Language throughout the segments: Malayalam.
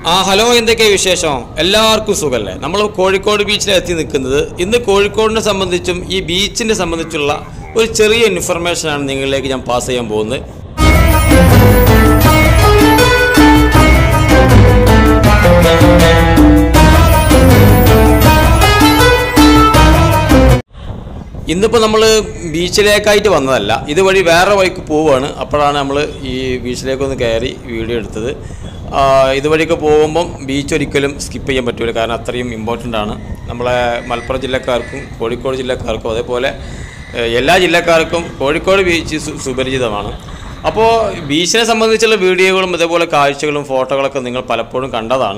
ആ ഹലോ എന്തൊക്കെയാ വിശേഷം എല്ലാവർക്കും സുഖമല്ലേ നമ്മൾ കോഴിക്കോട് ബീച്ചിൽ എത്തി നിൽക്കുന്നത് ഇന്ന് കോഴിക്കോടിനെ സംബന്ധിച്ചും ഈ ബീച്ചിനെ സംബന്ധിച്ചുള്ള ഒരു ചെറിയ ഇൻഫർമേഷനാണ് നിങ്ങളിലേക്ക് ഞാൻ പാസ് ചെയ്യാൻ പോകുന്നത് ഇന്നിപ്പോൾ നമ്മൾ ബീച്ചിലേക്കായിട്ട് വന്നതല്ല ഇതുവഴി വേറെ വഴിക്ക് പോവുകയാണ് അപ്പോഴാണ് നമ്മൾ ഈ ബീച്ചിലേക്കൊന്ന് കയറി വീഡിയോ എടുത്തത് ആ, ഇതുവഴിക്ക് പോകുമ്പം ബീച്ച് ഒരിക്കലും സ്കിപ്പ് ചെയ്യാൻ പറ്റില്ല കാരണം അത്രയും ഇമ്പോർട്ടൻ്റ് ആണ് നമ്മളെ മലപ്പുറം ജില്ലക്കാർക്കും കോഴിക്കോട് ജില്ലക്കാർക്കും അതേപോലെ ഏഹ്, എല്ലാ ജില്ലക്കാർക്കും കോഴിക്കോട് ബീച്ച് സു- സുപരിചിതമാണ് അപ്പോൾ ബീച്ചിനെ സംബന്ധിച്ചുള്ള വീഡിയോകളും അതേപോലെ കാഴ്ചകളും ഫോട്ടോകളൊക്കെ നിങ്ങൾ പലപ്പോഴും കണ്ടതാണ്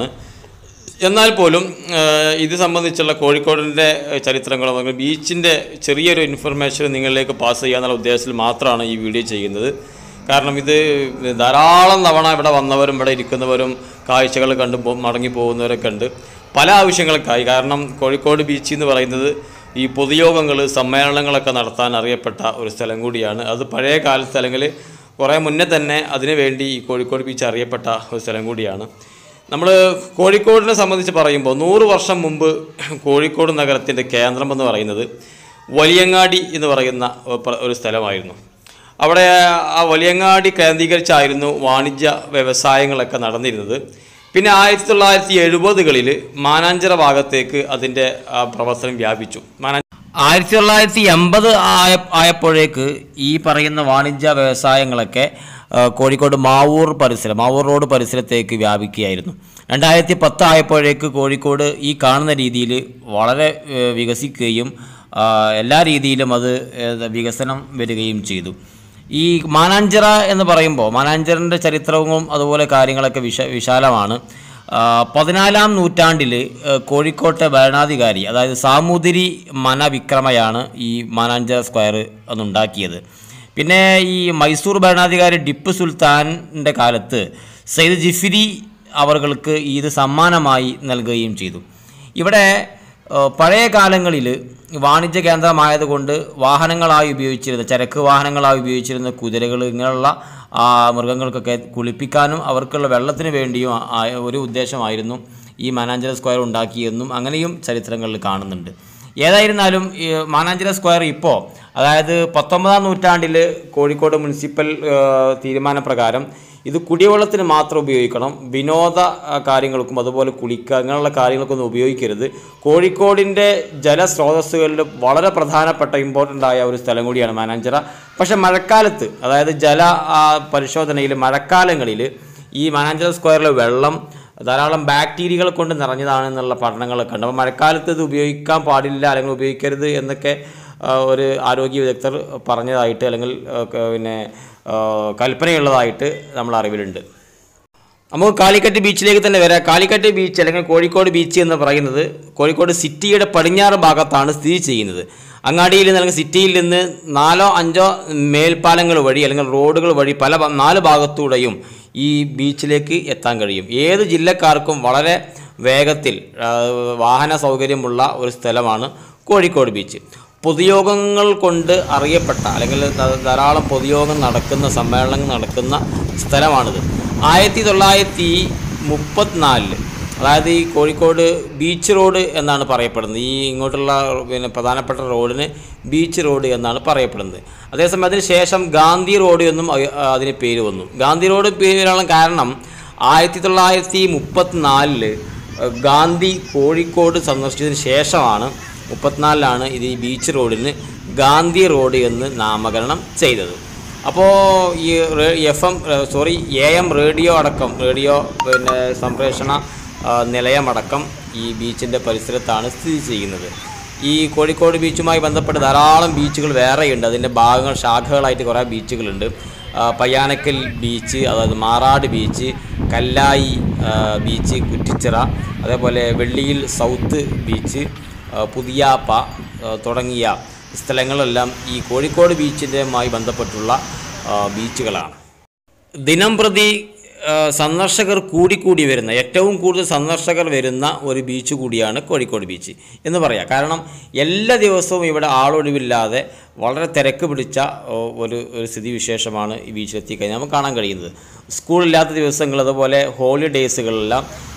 എന്നാൽ പോലും ഏഹ്, ഇത് സംബന്ധിച്ചുള്ള കോഴിക്കോടിൻ്റെ ചരിത്രങ്ങളും അല്ലെങ്കിൽ ബീച്ചിൻ്റെ ചെറിയൊരു ഇൻഫർമേഷൻ നിങ്ങളിലേക്ക് പാസ് ചെയ്യാന്നുള്ള ഉദ്ദേശത്തിൽ മാത്രമാണ് ഈ വീഡിയോ ചെയ്യുന്നത് കാരണം ഇത് ധാരാളം തവണ ഇവിടെ വന്നവരും ഇവിടെ ഇരിക്കുന്നവരും കാഴ്ചകൾ കണ്ട് പോ- മടങ്ങി പോകുന്നവരൊക്കെ ഉണ്ട് പല ആവശ്യങ്ങൾക്കായി കാരണം കോഴിക്കോട് ബീച്ച് എന്ന് പറയുന്നത് ഈ പൊതുയോഗങ്ങൾ സമ്മേളനങ്ങളൊക്കെ നടത്താൻ അറിയപ്പെട്ട ഒരു സ്ഥലം കൂടിയാണ് അത് പഴയ കാലത്ത് അല്ലെങ്കിൽ കുറേ മുന്നേ തന്നെ അതിനു വേണ്ടി ഈ കോഴിക്കോട് ബീച്ച് അറിയപ്പെട്ട ഒരു സ്ഥലം കൂടിയാണ് നമ്മൾ കോഴിക്കോടിനെ സംബന്ധിച്ച് പറയുമ്പോൾ നൂറ് വർഷം മുമ്പ് കോഴിക്കോട് നഗരത്തിൻ്റെ കേന്ദ്രം എന്ന് പറയുന്നത് വലിയങ്ങാടി എന്ന് പറയുന്ന ഒരു- ഒരു സ്ഥലമായിരുന്നു അവിടെ ആ വലിയങ്ങാടി കേന്ദ്രീകരിച്ചായിരുന്നു വാണിജ്യ വ്യവസായങ്ങളൊക്കെ നടന്നിരുന്നത് പിന്നെ ആയിരത്തി തൊള്ളായിരത്തി എഴുപതുകളിൽ മാനാഞ്ചിറ ഭാഗത്തേക്ക് അതിൻ്റെ ആ, പ്രവർത്തനം വ്യാപിച്ചു മാനാ ആയിരത്തി തൊള്ളായിരത്തി എൺപത് ആയ ആയപ്പോഴേക്ക് ഈ പറയുന്ന വാണിജ്യ വ്യവസായങ്ങളൊക്കെ ആ, കോഴിക്കോട് മാവൂർ പരിസരം മാവൂർ റോഡ് പരിസരത്തേക്ക് വ്യാപിക്കുകയായിരുന്നു രണ്ടായിരത്തി പത്ത് ആയപ്പോഴേക്ക് കോഴിക്കോട് ഈ കാണുന്ന രീതിയിൽ വളരെ ഏ, വികസിക്കുകയും ആ, എല്ലാ രീതിയിലും അത് ഏ, വികസനം വരികയും ചെയ്തു ഈ മാനാഞ്ചിറ എന്ന് പറയുമ്പോൾ മാനാഞ്ചിറൻ്റെ ചരിത്രവും അതുപോലെ കാര്യങ്ങളൊക്കെ വിശ വിശാലമാണ് ആ, പതിനാലാം നൂറ്റാണ്ടിൽ കോഴിക്കോട്ടെ ഭരണാധികാരി അതായത് സാമൂതിരി മനവിക്രമയാണ് ഈ മാനാഞ്ചിറ സ്ക്വയർ അന്നുണ്ടാക്കിയത് പിന്നെ ഈ മൈസൂർ ഭരണാധികാരി ടിപ്പു സുൽത്താൻ്റെ കാലത്ത് സയ്യിദ് ജിഫിരി അവർക്ക് ഇത് സമ്മാനമായി നൽകുകയും ചെയ്തു ഇവിടെ ഏഹ്, പഴയ കാലങ്ങളിൽ വാണിജ്യ കേന്ദ്രമായതുകൊണ്ട് വാഹനങ്ങളായി ഉപയോഗിച്ചിരുന്ന ചരക്ക് വാഹനങ്ങളായി ഉപയോഗിച്ചിരുന്ന കുതിരകൾ ഇങ്ങനെയുള്ള ആ, മൃഗങ്ങൾക്കൊക്കെ കുളിപ്പിക്കാനും അവർക്കുള്ള വെള്ളത്തിന് വേണ്ടിയും ആ- ആ- ഒരു ഉദ്ദേശമായിരുന്നു ഈ മാനാഞ്ചിറ സ്ക്വയർ ഉണ്ടാക്കിയെന്നും അങ്ങനെയും ചരിത്രങ്ങളിൽ കാണുന്നുണ്ട് ഏതായിരുന്നാലും ഈ മാനാഞ്ചിറ സ്ക്വയർ ഇപ്പോൾ അതായത് പത്തൊമ്പതാം നൂറ്റാണ്ടിൽ കോഴിക്കോട് മുനിസിപ്പൽ ഏഹ്, തീരുമാനപ്രകാരം ഇത് കുടിവെള്ളത്തിന് മാത്രം ഉപയോഗിക്കണം വിനോദ ആ, കാര്യങ്ങൾക്കും അതുപോലെ കുളിക്കുക അങ്ങനെയുള്ള കാര്യങ്ങൾക്കൊന്നും ഉപയോഗിക്കരുത് കോഴിക്കോടിൻ്റെ ജലസ്രോതസ്സുകളിൽ വളരെ പ്രധാനപ്പെട്ട ഇമ്പോർട്ടൻ്റ് ആയ ഒരു സ്ഥലം കൂടിയാണ് മാനാഞ്ചിറ പക്ഷേ മഴക്കാലത്ത് അതായത് ജല ആ, പരിശോധനയിൽ മഴക്കാലങ്ങളിൽ ഈ മാനാഞ്ചിറ സ്ക്വയറിലെ വെള്ളം ധാരാളം ബാക്ടീരിയകൾ കൊണ്ട് നിറഞ്ഞതാണെന്നുള്ള പഠനങ്ങളൊക്കെ ഉണ്ട് അപ്പോൾ മഴക്കാലത്ത് ഇത് ഉപയോഗിക്കാൻ പാടില്ല അല്ലെങ്കിൽ ഉപയോഗിക്കരുത് എന്നൊക്കെ ആ, ഒരു ആരോഗ്യ വിദഗ്ധർ പറഞ്ഞതായിട്ട് അല്ലെങ്കിൽ ആ, ക- പിന്നെ ആ, കൽപ്പനയുള്ളതായിട്ട് നമ്മൾ അറിവിലുണ്ട് നമുക്ക് കാലിക്കറ്റ് ബീച്ചിലേക്ക് തന്നെ വരാം കാലിക്കറ്റ് ബീച്ച് അല്ലെങ്കിൽ കോഴിക്കോട് ബീച്ച് എന്ന് പറയുന്നത് കോഴിക്കോട് സിറ്റിയുടെ പടിഞ്ഞാറ് ഭാഗത്താണ് സ്ഥിതി ചെയ്യുന്നത് അങ്ങാടിയിൽ നിന്ന് അല്ലെങ്കിൽ സിറ്റിയിൽ നിന്ന് നാലോ അഞ്ചോ മേൽപ്പാലങ്ങൾ വഴി അല്ലെങ്കിൽ റോഡുകൾ വഴി പല ഭ- നാല് ഭാഗത്തൂടെയും ഈ ബീച്ചിലേക്ക് എത്താൻ കഴിയും ഏത് ജില്ലക്കാർക്കും വളരെ വേഗത്തിൽ ആ, വാഹന സൗകര്യമുള്ള ഒരു സ്ഥലമാണ് കോഴിക്കോട് ബീച്ച് പൊതുയോഗങ്ങൾ കൊണ്ട് അറിയപ്പെട്ട അല്ലെങ്കിൽ ധ- ധാരാളം പൊതുയോഗം നടക്കുന്ന സമ്മേളനങ്ങൾ നടക്കുന്ന സ്ഥലമാണിത് ആയിരത്തി തൊള്ളായിരത്തി മുപ്പത്തിനാലില് അതായത് ഈ കോഴിക്കോട് ബീച്ച് റോഡ് എന്നാണ് പറയപ്പെടുന്നത് ഈ ഇങ്ങോട്ടുള്ള പിന്നെ പ്രധാനപ്പെട്ട റോഡിന് ബീച്ച് റോഡ് എന്നാണ് പറയപ്പെടുന്നത് അതേസമയം അതിന് ശേഷം ഗാന്ധി റോഡ് എന്നും അ- അതിന് പേര് വന്നു ഗാന്ധി റോഡ് പേര് വരാനുള്ള കാരണം ആയിരത്തി തൊള്ളായിരത്തി മുപ്പത്തിനാലില് ഗാന്ധി കോഴിക്കോട് സന്ദർശിച്ചതിന് ശേഷമാണ് മുപ്പത്തിനാലിലാണ് ഇത് ഈ ബീച്ച് റോഡിന് ഗാന്ധി റോഡ് എന്ന് നാമകരണം ചെയ്തത് അപ്പോൾ ഈ F M sorry A M radio അടക്കം റേഡിയോ പിന്നെ സംപ്രേഷണ ആ, നിലയമടക്കം ഈ ബീച്ചിൻ്റെ പരിസരത്താണ് സ്ഥിതി ചെയ്യുന്നത് ഈ കോഴിക്കോട് ബീച്ചുമായി ബന്ധപ്പെട്ട് ധാരാളം ബീച്ചുകൾ വേറെയുണ്ട് അതിൻ്റെ ഭാഗങ്ങൾ ശാഖകളായിട്ട് കുറേ ബീച്ചുകളുണ്ട് ആ, പയ്യാനക്കൽ ബീച്ച് അതായത് മാറാട് ബീച്ച് കല്ലായി ആ, ബീച്ച് കുറ്റിച്ചിറ അതേപോലെ വെള്ളിയിൽ സൗത്ത് ബീച്ച് ആ, പുതിയാപ്പ ആ, തുടങ്ങിയ സ്ഥലങ്ങളെല്ലാം ഈ കോഴിക്കോട് ബീച്ചിൻ്റെയുമായി ബന്ധപ്പെട്ടുള്ള ആ, ബീച്ചുകളാണ് ദിനം പ്രതി ആ, സന്ദർശകർ കൂടിക്കൂടി വരുന്ന ഏറ്റവും കൂടുതൽ സന്ദർശകർ വരുന്ന ഒരു ബീച്ച് കൂടിയാണ് കോഴിക്കോട് ബീച്ച് എന്ന് പറയാം കാരണം എല്ലാ ദിവസവും ഇവിടെ ആളൊഴിവില്ലാതെ വളരെ തിരക്ക് പിടിച്ച ഓ, ഒരു ഒരു സ്ഥിതിവിശേഷമാണ് ഈ ബീച്ചിലെത്തി കഴിഞ്ഞാൽ നമുക്ക് കാണാൻ കഴിയുന്നത് സ്കൂളില്ലാത്ത ദിവസങ്ങൾ അതുപോലെ ഹോളിഡേയ്സുകളെല്ലാം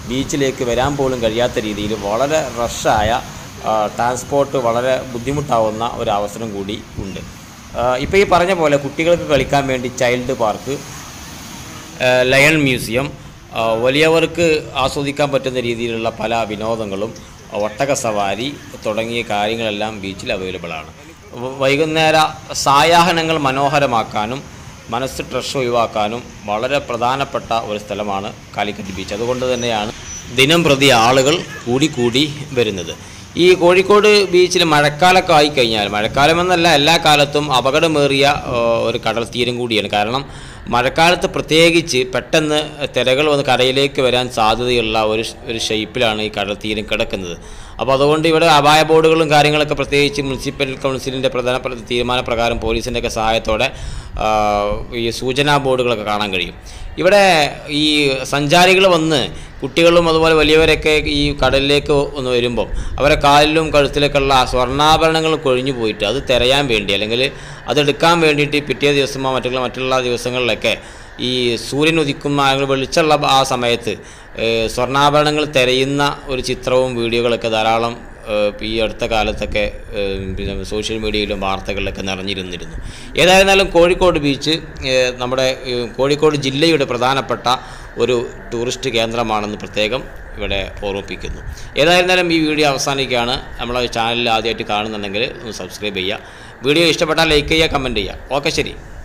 ബീച്ചിലേക്ക് വരാൻ പോലും കഴിയാത്ത രീതിയിൽ വളരെ റഷായ ട്രാൻസ്പോർട്ട് വളരെ ബുദ്ധിമുട്ടാവുന്ന ഒരു അവസരം കൂടി ഉണ്ട് ഇപ്പോൾ ഈ പറഞ്ഞ പോലെ കുട്ടികൾക്ക് കളിക്കാൻ വേണ്ടി ചൈൽഡ് പാർക്ക് ഏഹ് ലയൺ മ്യൂസിയം ആ, വലിയവർക്ക് ആസ്വദിക്കാൻ പറ്റുന്ന രീതിയിലുള്ള പല വിനോദങ്ങളും ഒട്ടക സവാരി തുടങ്ങിയ കാര്യങ്ങളെല്ലാം ബീച്ചിൽ അവൈലബിൾ ആണ് വ- വൈകുന്നേര സായാഹ്നങ്ങൾ മനോഹരമാക്കാനും മനസ്സ് സ്ട്രെസ് ഒഴിവാക്കാനും വളരെ പ്രധാനപ്പെട്ട ഒരു സ്ഥലമാണ് കാലിക്കറ്റ് ബീച്ച് അതുകൊണ്ട് തന്നെയാണ് ദിനം പ്രതി ആളുകൾ കൂടിക്കൂടി വരുന്നത് ഈ കോഴിക്കോട് ബീച്ചിൽ മഴക്കാലമൊക്കെ ആയിക്കഴിഞ്ഞാൽ മഴക്കാലമെന്നല്ല എല്ലാ കാലത്തും അപകടമേറിയ ആ, ഒരു കടൽ തീരം കൂടിയാണ് കാരണം മഴക്കാലത്ത് പ്രത്യേകിച്ച് പെട്ടെന്ന് തിരകൾ വന്ന് കരയിലേക്ക് വരാൻ സാധ്യതയുള്ള ഒരു ഷ്- ഒരു ഷേപ്പിലാണ് ഈ കടൽ തീരം കിടക്കുന്നത് അപ്പോൾ അതുകൊണ്ട് ഇവിടെ അപായ ബോർഡുകളും കാര്യങ്ങളൊക്കെ പ്രത്യേകിച്ച് മുനിസിപ്പൽ കൗൺസിലിൻ്റെ പ്രധാനപ്പെട്ട തീരുമാനപ്രകാരം പോലീസിൻ്റെ ഒക്കെ സഹായത്തോടെ ആ, ഈ സൂചനാ ബോർഡുകളൊക്കെ കാണാൻ കഴിയും ഇവിടെ ഈ സഞ്ചാരികൾ വന്ന് കുട്ടികളും അതുപോലെ വലിയവരൊക്കെ ഈ കടലിലേക്ക് ഒന്ന് വരുമ്പം അവരെ കാലിലും കഴുത്തിലൊക്കെയുള്ള സ്വർണ്ണാഭരണങ്ങൾ കൊഴിഞ്ഞു പോയിട്ട് അത് തിരയാൻ വേണ്ടി അല്ലെങ്കിൽ അതെടുക്കാൻ വേണ്ടിയിട്ട് പിറ്റേ ദിവസമോ മറ്റുള്ള മറ്റുള്ള ദിവസങ്ങളിലൊക്കെ ഈ സൂര്യൻ ഉദിക്കുന്ന അല്ലെങ്കിൽ വെളിച്ചമുള്ള ആ സമയത്ത് ഏഹ്, സ്വർണ്ണാഭരണങ്ങൾ തിരയുന്ന ഒരു ചിത്രവും വീഡിയോകളൊക്കെ ധാരാളം ഏഹ്, ഈ അടുത്ത കാലത്തൊക്കെ ഏഹ്, പിന്നെ സോഷ്യൽ മീഡിയയിലും വാർത്തകളിലൊക്കെ നിറഞ്ഞിരുന്നിരുന്നു ഏതായിരുന്നാലും കോഴിക്കോട് ബീച്ച് ഏഹ്, നമ്മുടെ ഏഹ്, കോഴിക്കോട് ജില്ലയുടെ പ്രധാനപ്പെട്ട ഒരു ടൂറിസ്റ്റ് കേന്ദ്രമാണെന്ന് പ്രത്യേകം ഇവിടെ ഓർമ്മിപ്പിക്കുന്നു ഏതായിരുന്നാലും ഈ വീഡിയോ അവസാനിക്കുകയാണ് നമ്മളെ ചാനലിൽ ആദ്യമായിട്ട് കാണുന്നുണ്ടെങ്കിൽ ഒന്ന് സബ്സ്ക്രൈബ് ചെയ്യുക വീഡിയോ ഇഷ്ടപ്പെട്ടാൽ ലൈക്ക് ചെയ്യുക കമൻറ്റ് ചെയ്യുക ഓക്കെ ശരി